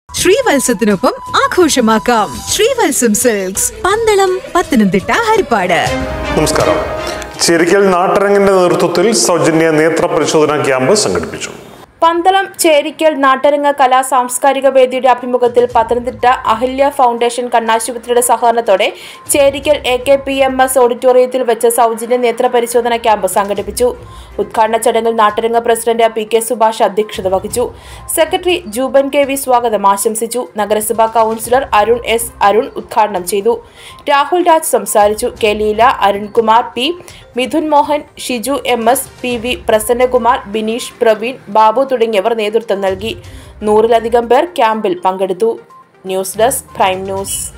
ശ്രീവത്സത്തിനൊപ്പം ആഘോഷമാക്കാം ശ്രീവത്സം സിൽക്സ് പന്തളം പത്തനംതിട്ട ഹരിപ്പാട് നമസ്കാരം ചേരിക്കൽ നാട്ടരങ്ങിന്റെ നേതൃത്വത്തിൽ സൗജന്യ നേത്ര പരിശോധനാ ക്യാമ്പ് സംഘടിപ്പിച്ചു പന്തളം ചേരിക്കൽ നാട്ടരങ്ങ കലാ സാംസ്കാരിക വേദിയുടെ ആഭിമുഖ്യത്തിൽ പത്തനംതിട്ട അഹല്യ ഫൗണ്ടേഷൻ കണ്ണാശുപത്രിയുടെ സഹകരണത്തോടെ Cherikkal A K P M S ഓഡിറ്റോറിയത്തിൽ വെച്ച് സൗജന്യ നേത്ര പരിശോധന ക്യാമ്പ് സംഘടിപ്പിച്ചു ഉദ്ഘാടന ചടങ്ങിൽ നാട്ടരങ്ങ പ്രസിഡന്റ് പി കെ സുഭാഷ് അധ്യക്ഷത വഹിച്ചു സെക്രട്ടറി ജൂബൻ കെ വി സ്വാഗതം ആശംസിച്ചു നഗരസഭാ കൗൺസിലർ അരുൺ എസ് അരുൺ ഉദ്ഘാടനം ചെയ്തു രാഹുൽ രാജ് സംസാരിച്ചു K Leela Arunkumar P Mithun Mohan Shiju M S P V Prasannakumar Bineesh Praveen Babu തുടങ്ങിയവർ നേതൃത്വം നൽകി നൂറിലധികം പേർ ക്യാമ്പിൽ പങ്കെടുത്തു ന്യൂസ് ഡെസ്ക് പ്രൈം ന്യൂസ്